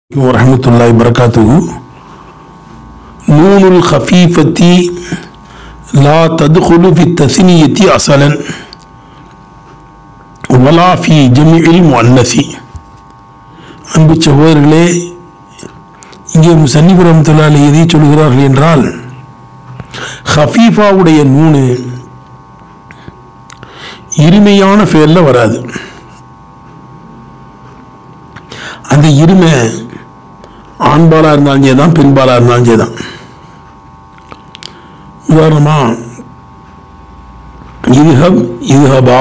ورحمة الله وبركاته نون الخفيفة لا تدخل في التثنية أصلا ولا في جميع المؤنث அன்பு சகோதரர்களே இங்கே முசன்னிபு ரஹமத்துல்லாஹி எதை சொல்கிறார்கள் என்றால் ஹஃபீஃபாவுடைய நூனு இருமையான ஃபேலில் வராது அந்த இருமை ஆண்பாலாக இருந்தாலும் சரி தான் பெண்பாலாக இருந்தாலும் சரி தான் உதாரணமா இதுஹப் இதுஹபா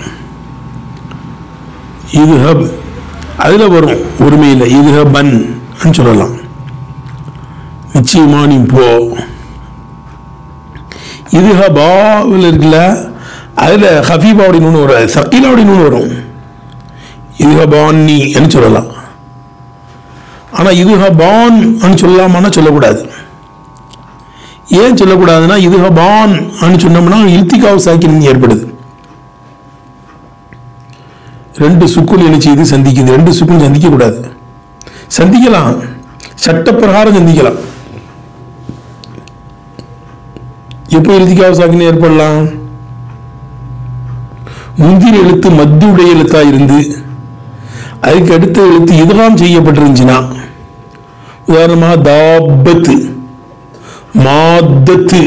இதுஹப் அதில் வரும் ஒருமையில் இதுஹபன் சொல்லலாம் நிச்சயமா நீ போ இதுஹபாவில் இருக்குல்ல அதில் ஹஃபீபாவுடைய நூல் வராது சக்கீலாவுடைய நூல் வரும் இதுஹபான்னி என்று சொல்லலாம் ஆனால் இதுஹபான் சொல்லலாமான்னா சொல்லக்கூடாது ஏன் சொல்லக்கூடாதுன்னா இதுஹபான் சொன்னோம்னா இல்திகாவு சாக்கின் ஏற்படுது ரெண்டு சுக்குன் என்ன செய்து சந்திக்குது ரெண்டு சுக்குன் சந்திக்கக்கூடாது சந்திக்கலாம் சட்டப்பிரகாரம் சந்திக்கலாம் எப்போ இறுதிக்காவு சாக்கின் ஏற்படலாம் முந்தின எழுத்து மத்தியுடைய எழுத்தா இருந்து அதுக்கு அடுத்த எழுத்து இதுகாம் செய்யப்பட்டிருந்துச்சுன்னா உதாரணமாக தாபத்து மாதத்து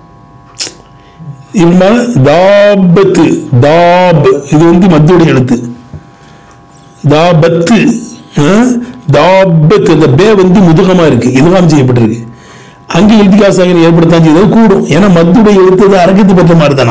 இவங்க தாபத்து தாப் இது வந்து மத்தியுடைய எழுத்து தாபத்து அஹ், தாபத்து இந்த பே வந்து முதுகமா இருக்கு இதுகாம் செய்யப்பட்டிருக்கு அங்கே எழுதிக்காசாக ஏற்படுத்தான் செய்தது கூடும் ஏன்னா மத்துடைய எழுத்து தான் அரங்கத்து பெற்ற மாதிரி தானா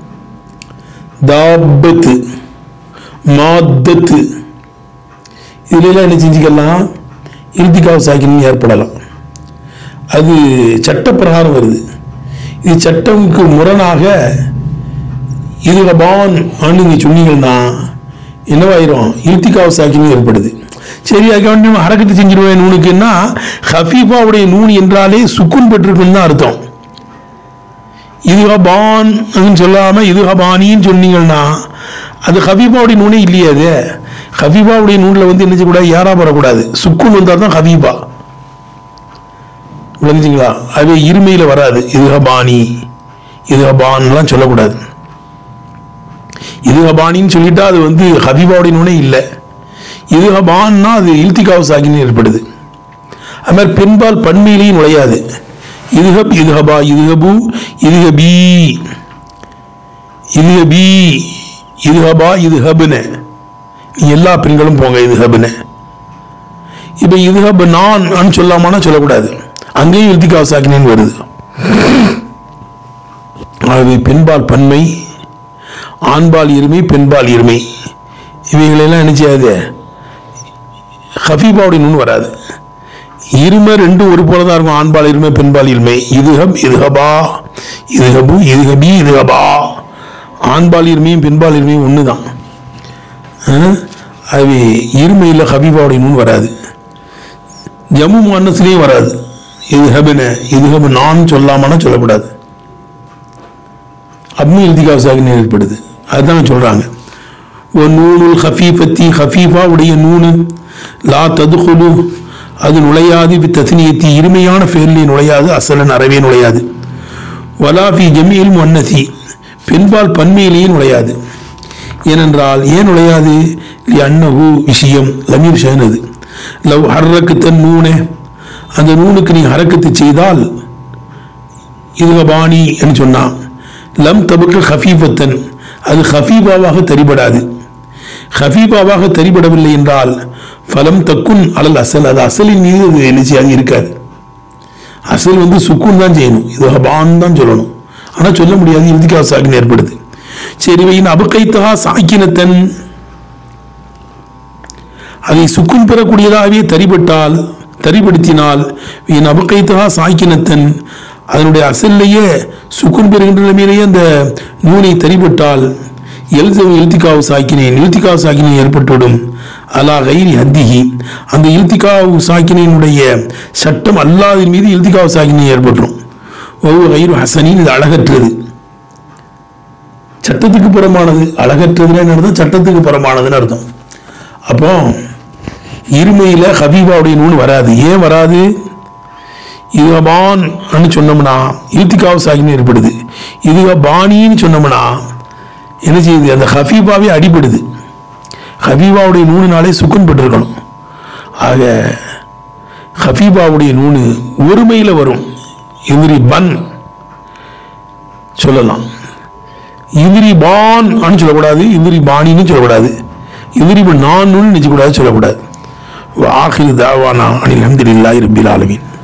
தாபத்து மாதத்து இதுல என்ன செஞ்சுக்கலாம் இறுதிக்காவு சாக்கின்னு ஏற்படலாம் அது சட்டப்பிரகாரம் வருது இது சட்டமுக்கு முரணாக இதுகபான் ஆண்டு நீங்கள் சொன்னீங்கன்னா என்னவாயிரும் இறுதிக்காவு சாக்கின்னு ஏற்படுது சரி அதுக்கு வேண்டி நம்ம ஹரக்கத்து செஞ்சிருவேன் நூனுக்குன்னா ஹஃபீஃபாவுடைய நூன் என்றாலே சுக்குன் பெற்றிருக்குன்னு தான் அர்த்தம் இதுஹபான் அப்படின்னு சொல்லாம இதுஹபானின்னு சொன்னீங்கன்னா அது ஹபீபாவுடைய நூனே இல்லையே அது ஹபீபாவுடைய நூனில் வந்து என்ன செய்யக்கூடாது யாரா வரக்கூடாது சுக்குன் வந்தால் தான் ஹபீபா விளங்குச்சிங்களா அது இருமையில் வராது இதுஹபானி இதுஹபான்லாம் சொல்லக்கூடாது இதுஹபானின்னு சொல்லிட்டா அது வந்து ஹபீபாவுடைய நூனே இல்லை இதுஹபான்னா அது இல்திகாவு சாகின்னு ஏற்படுது அது மாதிரி பெண்பால் பன்மையிலையும் நுழையாது இதுஹப் இதுஹபா இதுஹபு இதுஹபி இதுஹபி இதுஹபா இதுஹபுன்னு நீ எல்லா பெண்களும் போங்க இதுஹபுன்னு இப்போ இதுஹப் நான் சொல்லாமான்னா சொல்லக்கூடாது அங்கேயும் இறுதிக்கு அவசாக்கினேன்னு வருது ஆகவே பெண்பால் பன்மை ஆண்பால் இருமை பெண்பால் இருமை இவைகளெல்லாம் என்ன செய்யாது ஹஃபீபாவுடைய நூன் வராது இருமை ரெண்டும் ஒரு போல தான் இருக்கும் ஆண்பால் இருமை பெண்பால் இருமை இதுஹப் இதுஹபா இதுஹபு இதுஹபி இதுஹபா ஆண்பால் இருமையும் பெண்பால் இருமையும் ஒன்று தான் அது இருமையில் ஹபீபாவுடைய நூன் வராது ஜம்மு மன்னஸ்லேயும் வராது இதுஹபுன இதுஹபு நான் சொல்லாமன்னா சொல்லக்கூடாது அப்னு இல்திகாசாக ஏற்படுது அதுதான் சொல்கிறாங்க ஒரு நூனுல் ஹஃபீஃபத்தி ஹஃபீஃபா உடைய நூனு லா ததுகுலு அது நுழையாது வி தத்னியத்தி இருமையான ஃபேர்லி நுழையாது அசலன் அறவே நுழையாது வலாஃபி ஜமீல் முன்னசி பெண்பால் பன்மையிலேயே நுழையாது ஏனென்றால் ஏன் நுழையாது லி அன்னஹு விஷயம் லமீர் ஷஹனது லவ் ஹர்ரக்கு தன் நூனே அந்த நூனுக்கு நீ ஹரக்கத்து செய்தால் இதுகபாணி என்று சொன்னான் லம் தபுக்க ஹஃபீஃபத்தன் அது ஹஃபீபாவாக தெரிபடாது ஹஃபீபாவாக தெரிபடவில்லை என்றால் ஃபலம் தக்குன் அலல் அசல் அது அசலின் மீது அது எழுச்சியாக இருக்காது அசல் வந்து சுக்குன் தான் செய்யணும் இது ஹபான் தான் சொல்லணும் ஆனால் சொல்ல முடியாது இறுதிக்கா சாக்கின் ஏற்படுது சரி வையின் அபக்கைத்தகா சாக்கினத்தன் அதை சுக்குன் பெறக்கூடியதாகவே தரிபட்டால் தரிபடுத்தினால் என் அபக்கைத்தகா சாக்கினத்தன் அதனுடைய அசல்லையே சுக்குன் பெறுகின்ற நிலைமையிலேயே அந்த நூனை தரிபட்டால் எழுதவும் இல்திகாவு சாக்கினேன் இல்திகாவு சாக்கினை ஏற்பட்டுவிடும் அலா கைரி ஹத்திஹி அந்த இல்திகாவு சாக்கினினுடைய சட்டம் அல்லாதின் மீது இல்திகாவு சாக்கினை ஏற்பட்டுரும் ஒவ்வொரு கயிறு ஹசனின் இது அழகற்றது சட்டத்துக்கு புறமானது அழகற்றதுன்னு என்ன அர்த்தம் சட்டத்துக்கு புறமானதுன்னு அர்த்தம் அப்போ இருமையில் ஹபீபாவுடைய நூன் வராது ஏன் வராது இதுகபான் சொன்னோம்னா இல்திகாவு சாகின்னு ஏற்படுது இதுக பாணின்னு சொன்னோம்னா என்ன செய்யுது அந்த ஹபீபாவே அடிபடுது ஹபீபாவுடைய நூனுனாலே சுக்குன் பட்டிருக்கணும் ஆக ஹபீபாவுடைய நூனு ஒருமையில் வரும் எதிரி பன் சொல்லலாம் இந்திரி பான் சொல்லக்கூடாது இந்திரி பாணின்னு சொல்லக்கூடாது இந்திரி நான் நினைச்சக்கூடாது சொல்லக்கூடாது ஆஹிர் தாவானா அனில் அஹமதுல்லாஹி ரபில் ஆலமீன்